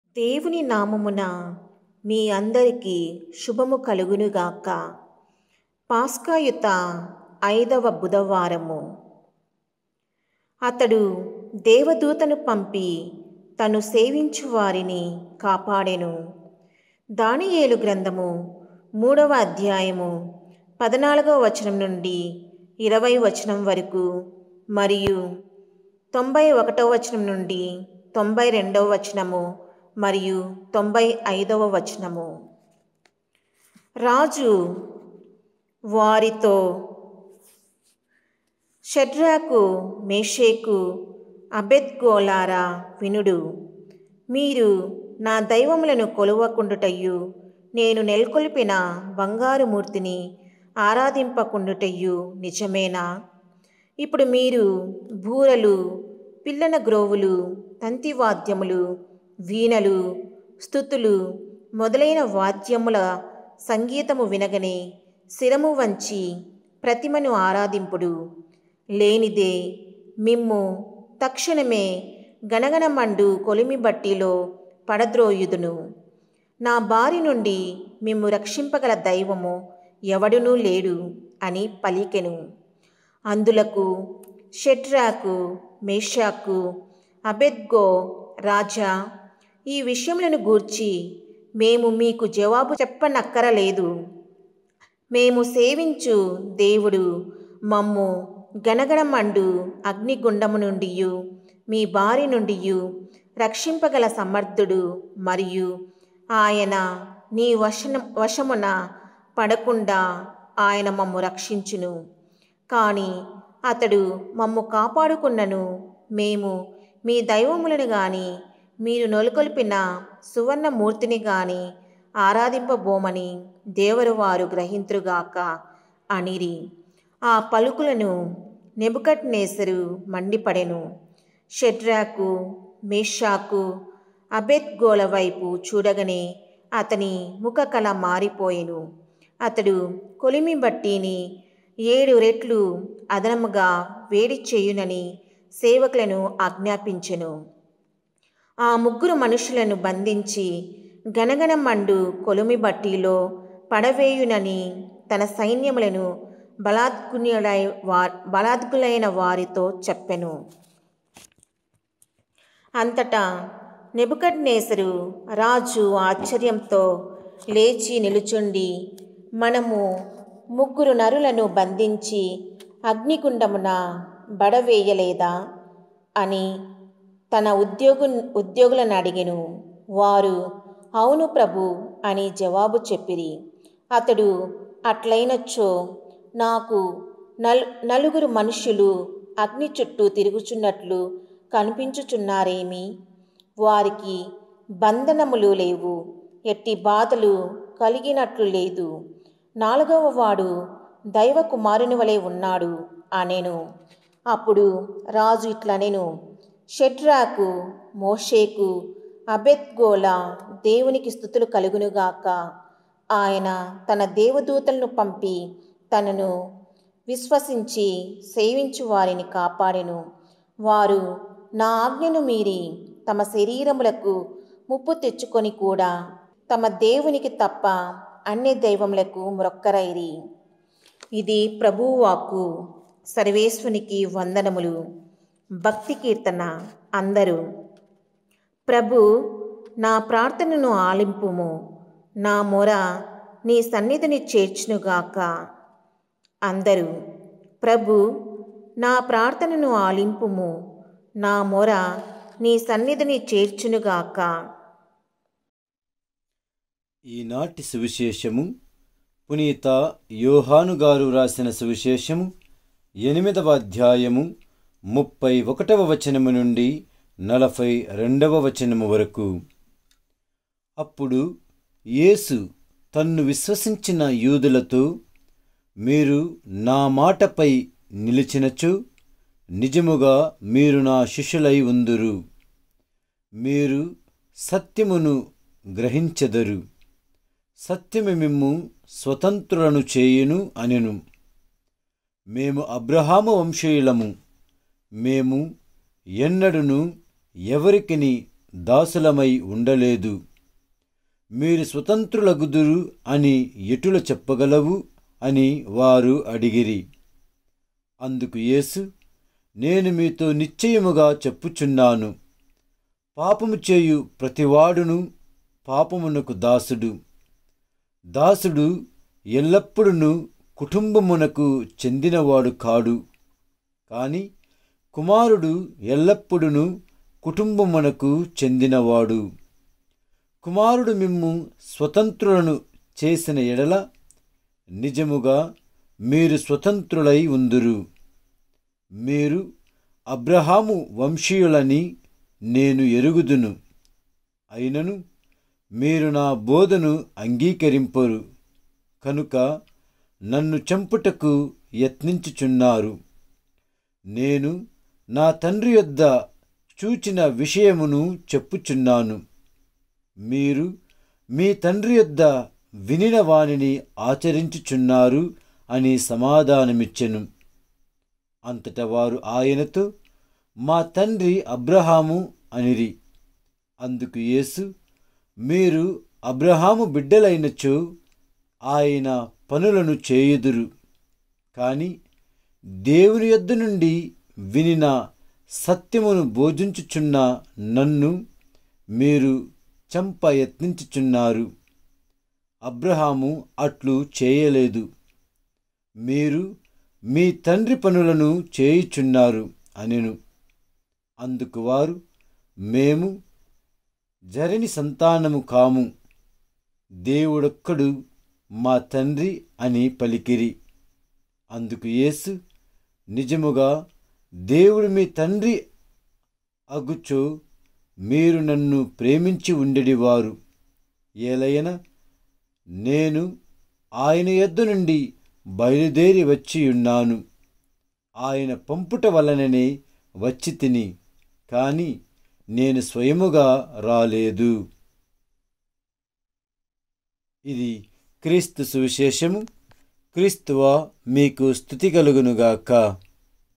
దేవుని నామమున మీ అందరికీ శుభము కలుగునుగాక పాస్కాయుత ఐదవ బుధవారము అతడు దేవదూతను పంపి తను సేవించు వారిని కాపాడెను దానియేలు గ్రంథము మూడవ అధ్యాయము పద్నాలుగవ వచనం నుండి ఇరవై వచనం వరకు మరియు తొంభై ఒకటవ వచనం నుండి తొంభై రెండవ వచనము మరియు తొంభై ఐదవ వచనము రాజు వారితో షడ్రాకు మేషేకు అబెద్గోలారా వినుడు మీరు నా దైవములను కొలువకుండుటయ్యు నేను నెలకొల్పిన బంగారు మూర్తిని ఆరాధింపకుండుటయ్యు నిజమేనా ఇప్పుడు మీరు బూరలు పిల్లన గ్రోవులు తంతివాద్యములు వీణలు స్థుతులు మొదలైన వాద్యముల సంగీతము వినగనే శిరము వంచి ప్రతిమను ఆరాధింపుడు లేనిదే మిమ్ము తక్షణమే గణగణమండు కొలిమి బట్టిలో పడద్రోయుదును నా బారి నుండి మిమ్ము రక్షింపగల దైవము ఎవడునూ లేడు అని పలికెను అందులకు షెట్రాకు మేషాకు అబెద్గో రాజా ఈ విషయములను గూర్చి మేము మీకు జవాబు చెప్పనక్కరలేదు మేము సేవించు దేవుడు మమ్ము గణగణమండు అగ్నిగుండము నుండి మీ బారి నుండి రక్షింపగల సమర్థుడు మరియు ఆయన నీ వశన వశమున పడకుండా ఆయన మమ్ము రక్షించును కానీ అతడు మమ్ము కాపాడుకున్నను మేము మీ దైవములను గాని మీరు నొలుకొల్పిన సువర్ణమూర్తిని గాని ఆరాధింపబోమని దేవరు వారు గ్రహింతురుగాక అనిరి ఆ పలుకులను నెబుకట్ నేసరు మండిపడెను షెడ్రాకు మేషాకు అబెద్గోల వైపు చూడగనే అతని ముఖకళ మారిపోయెను అతడు కొలిమి బట్టిని ఏడు రెట్లు అదనముగా వేడి చేయునని సేవకులను ఆజ్ఞాపించెను ఆ ముగ్గురు మనుషులను బంధించి గనగనమండు కొలిమి బట్టిలో పడవేయునని తన సైన్యములను బలాత్కులై వా బలాత్కులైన వారితో చెప్పెను అంతటా నెబుకడ్నేసరు రాజు ఆశ్చర్యంతో లేచి నిలుచుండి మనము ముగ్గురు నరులను బంధించి అగ్నిగుండమున బడవేయలేదా అని తన ఉద్యోగు ఉద్యోగులను అడిగెను వారు అవును ప్రభు అని జవాబు చెప్పిరి అతడు అట్లయినచ్చో నాకు నల్ నలుగురు మనుషులు అగ్ని చుట్టూ తిరుగుచున్నట్లు కనిపించుచున్నారేమి వారికి బంధనములు లేవు ఎట్టి బాధలు కలిగినట్లు లేదు నాలుగవ వాడు దైవ కుమారుని వలె ఉన్నాడు అనెను అప్పుడు రాజు ఇట్లనెను షెడ్రాకు మోషేకు అబెద్గోల దేవునికి స్థుతులు కలుగునుగాక ఆయన తన దేవదూతలను పంపి తనను విశ్వసించి సేవించు వారిని కాపాడెను వారు నా ఆజ్ఞను మీరి తమ శరీరములకు ముప్పు తెచ్చుకొని కూడా తమ దేవునికి తప్ప అన్ని దైవములకు మ్రొక్కరైరి ఇది ప్రభువాకు సర్వేశ్వనికి వందనములు భక్తి కీర్తన అందరూ ప్రభు నా ప్రార్థనను ఆలింపుము నా మొర నీ సన్నిధిని చేర్చునుగాక అందరూ ప్రభు నా ప్రార్థనను ఆలింపుము నా మొర నీ సన్నిధిని చేర్చునుగాక ఈనాటి సువిశేషము పునీత యోహాను గారు రాసిన సువిశేషము ఎనిమిదవ అధ్యాయము ముప్పై ఒకటవ వచనము నుండి నలభై రెండవ వచనము వరకు అప్పుడు యేసు తన్ను విశ్వసించిన యూదులతో మీరు నా మాటపై నిలిచినచో నిజముగా మీరు నా శిష్యులై ఉందురు మీరు సత్యమును గ్రహించెదరు సత్యము మిమ్ము స్వతంత్రులను చేయును అనెను మేము అబ్రహాము వంశీయులము మేము ఎన్నడును ఎవరికిని దాసులమై ఉండలేదు మీరు స్వతంత్రులగుదురు అని ఎటుల చెప్పగలవు అని వారు అడిగిరి అందుకు యేసు నేను మీతో నిశ్చయముగా చెప్పుచున్నాను పాపము చేయు ప్రతివాడును పాపమునకు దాసుడు దాసుడు ఎల్లప్పుడూ కుటుంబమునకు చెందినవాడు కాడు కాని కుమారుడు ఎల్లప్పుడూ కుటుంబమునకు చెందినవాడు కుమారుడు మిమ్ము స్వతంత్రులను చేసిన ఎడల నిజముగా మీరు స్వతంత్రులై ఉందురు మీరు అబ్రహాము వంశీయులని నేను ఎరుగుదును అయినను మీరు నా బోధను అంగీకరింపరు కనుక నన్ను చంపుటకు యత్నించుచున్నారు నేను నా తండ్రి యొద్ద చూచిన విషయమును చెప్పుచున్నాను మీరు మీ తండ్రి యొద్ద వినిన వానిని ఆచరించుచున్నారు అని సమాధానమిచ్చెను అంతట వారు ఆయనతో మా తండ్రి అబ్రహాము అనిరి అందుకు యేసు మీరు అబ్రహాము బిడ్డలైనచో ఆయన పనులను చేయుదురు కాని దేవుని యొద్ద నుండి వినిన సత్యమును బోధించుచున్న నన్ను మీరు చంప యత్నించుచున్నారు అబ్రహాము అట్లు చేయలేదు మీరు మీ తండ్రి పనులను చేయుచున్నారు అనెను అందుకు వారు మేము జరిని సంతానము కాము దేవుడొక్కడు మా తండ్రి అని పలికిరి అందుకు యేసు నిజముగా దేవుడు మీ తండ్రి అగుచో మీరు నన్ను ప్రేమించి ఉండేవారు ఏలయన నేను ఆయన యొద్ద నుండి బయలుదేరి వచ్చి ఉన్నాను ఆయన పంపుట వలననే వచ్చి తిని కాని నేను స్వయముగా రాలేదు ఇది క్రీస్తు సువిశేషము క్రీస్తువా మీకు స్థుతి కలుగునుగాక